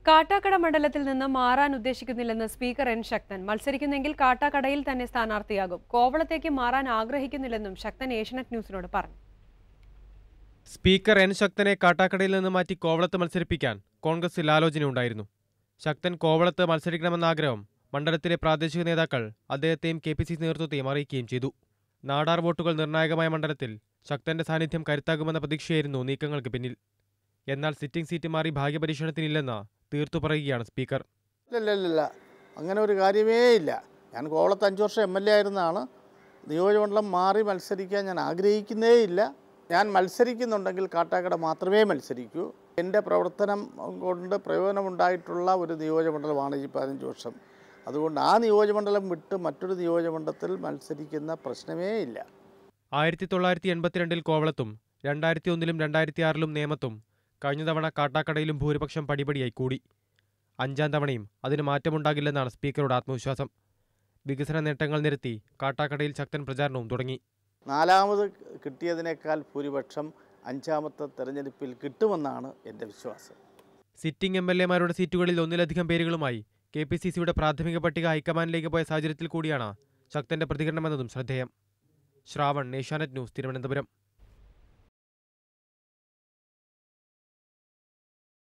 കാട്ടാക്കട മണ്ഡലത്തിൽ നിന്ന് മാറാൻ ഉദ്ദേശിക്കുന്നില്ലെന്ന് സ്പീക്കർ എൻ ശക്തൻ മത്സരിക്കുന്നെങ്കിൽ കാട്ടാക്കടയിൽ തന്നെ സ്ഥാനാർത്ഥിയാകും കോവളത്തേക്ക് മാറാൻ ആഗ്രഹിക്കുന്നില്ലെന്നും ശക്തൻ ഏഷ്യനെറ്റ് ന്യൂസിനോട് പറഞ്ഞു സ്പീക്കർ എൻ ശക്തനെ കാട്ടാക്കടയിൽ നിന്ന് മാറ്റി കോവളത്ത് മത്സരിപ്പിക്കാൻ കോൺഗ്രസിൽ ആലോചനയുണ്ടായിരുന്നു ശക്തൻ കോവളത്ത് മത്സരിക്കണമെന്ന ആഗ്രഹം മണ്ഡലത്തിലെ പ്രാദേശിക നേതാക്കൾ അദ്ദേഹത്തെയും കെ പി സി സി നേതൃത്വത്തെയും അറിയിക്കുകയും ചെയ്തു നാടാർ വോട്ടുകൾ നിർണായകമായ മണ്ഡലത്തിൽ ശക്തന്റെ സാന്നിധ്യം കരുത്താകുമെന്ന പ്രതീക്ഷയായിരുന്നു നീക്കങ്ങൾക്ക് പിന്നിൽ എന്നാൽ സിറ്റിംഗ് സീറ്റ് മാറി ഭാഗ്യപരീക്ഷണത്തിനില്ലെന്ന് തീർത്തു പറയുകയാണ് സ്പീക്കർ ഇല്ല ഇല്ല ഇല്ല അങ്ങനെ ഒരു കാര്യമേ ഇല്ല ഞാൻ കോവളത്ത് അഞ്ച് വർഷം എം എൽ എ ആയിരുന്നതാണ് നിയോജകമണ്ഡലം മാറി മത്സരിക്കാൻ ഞാൻ ആഗ്രഹിക്കുന്നേ ഇല്ല ഞാൻ മത്സരിക്കുന്നുണ്ടെങ്കിൽ കാട്ടാക്കട മാത്രമേ മത്സരിക്കൂ എൻ്റെ പ്രവർത്തനം കൊണ്ട് പ്രയോജനമുണ്ടായിട്ടുള്ള ഒരു നിയോജകമണ്ഡലമാണ് ഈ പതിനഞ്ച് വർഷം അതുകൊണ്ട് ആ നിയോജകമണ്ഡലം വിട്ട് മറ്റൊരു നിയോജകമണ്ഡലത്തിൽ മത്സരിക്കുന്ന പ്രശ്നമേ ഇല്ല ആയിരത്തി തൊള്ളായിരത്തി എൺപത്തിരണ്ടിൽ കോവളത്തും രണ്ടായിരത്തി ഒന്നിലും രണ്ടായിരത്തി ആറിലും നേമത്തും കഴിഞ്ഞ തവണ കാട്ടാക്കടയിലും ഭൂരിപക്ഷം പടിപടിയായി കൂടി അഞ്ചാം തവണയും അതിന് മാറ്റമുണ്ടാകില്ലെന്നാണ് സ്പീക്കറുടെ ആത്മവിശ്വാസം വികസന നേട്ടങ്ങൾ നിരത്തി കാട്ടാക്കടയിൽ ശക്തൻ പ്രചാരണവും തുടങ്ങി നാലാമത് കിട്ടിയതിനേക്കാൾ ഭൂരിപക്ഷം അഞ്ചാമത്തെ തെരഞ്ഞെടുപ്പിൽ കിട്ടുമെന്നാണ് എൻ്റെ വിശ്വാസം സിറ്റിംഗ് എം എൽ എമാരുടെ സീറ്റുകളിൽ ഒന്നിലധികം പേരുകളുമായി കെ പി സി സിയുടെ പ്രാഥമിക പട്ടിക ഹൈക്കമാൻഡിലേക്ക് പോയ സാഹചര്യത്തിൽ കൂടിയാണ് ശക്തന്റെ പ്രതികരണമെന്നതും ശ്രദ്ധേയം ശ്രാവൺ ഏഷ്യാനെറ്റ് ന്യൂസ് തിരുവനന്തപുരം